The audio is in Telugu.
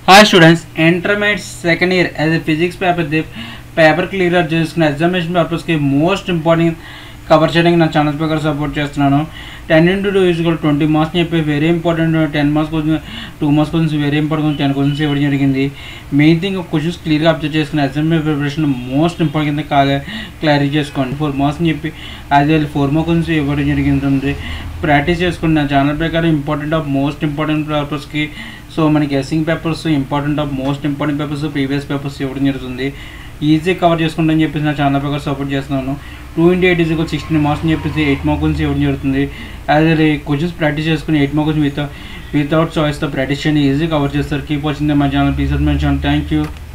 hi students intermediate second year as a physics paper paper clear చేసుకున్న ఎగ్జామినేషన్ పర్పస్కి మోస్ట్ ఇంపార్టెంట్ కవర్ చేయడానికి నా ఛానల్ ప్రకారం సపోర్ట్ చేస్తున్నాను టెన్ ఇంటూ టూ ఈజ్ కూడా ట్వంటీ మార్క్స్ చెప్పి very important ten marks question two marks questions very important ten questions ఇవ్వడం జరిగింది మెయిన్ థింగ్ క్వశ్చన్స్ క్లియర్గా అబ్జర్వ్ చేసుకుని ఎగ్జామ్ ప్రిపరేషన్ మోస్ట్ ఇంపార్టెంట్ కాగా క్లారిటీ చేసుకోండి ఫోర్ మార్క్స్ అని చెప్పి అది ఫోర్ మార్క్స్ క్వశ్చన్స్ ఇవ్వడం జరిగింది ప్రాక్టీస్ చేసుకోండి నా ఛానల్ ప్రకారం ఇంపార్టెంట్ ఆఫ్ మోస్ట్ ఇంపార్టెంట్ పర్పస్కి సో మనకి guessing papers important of most important papers previous papers ఇవ్వడం జరుగుతుంది ఈజీ కవర్ చేసుకుంటామని చెప్పేసి నా ఛానల్ ప్రకారం సపోర్ట్ చేస్తున్నాను two into eight is sixteen marks అని చెప్పేసి ఎయిట్ మార్క్స్ గురించి ఇవ్వడం జరుగుతుంది అదే క్వశ్చన్స్ ప్రాక్టీస్ చేసుకుని ఎయిట్ మార్క్స్ వితౌట్ వితౌట్ చాయిస్తో ప్రాక్టీస్ చేయండి ఈజీ కవర్ చేస్తారు కీప్ వచ్చింది మా channel please mention thank you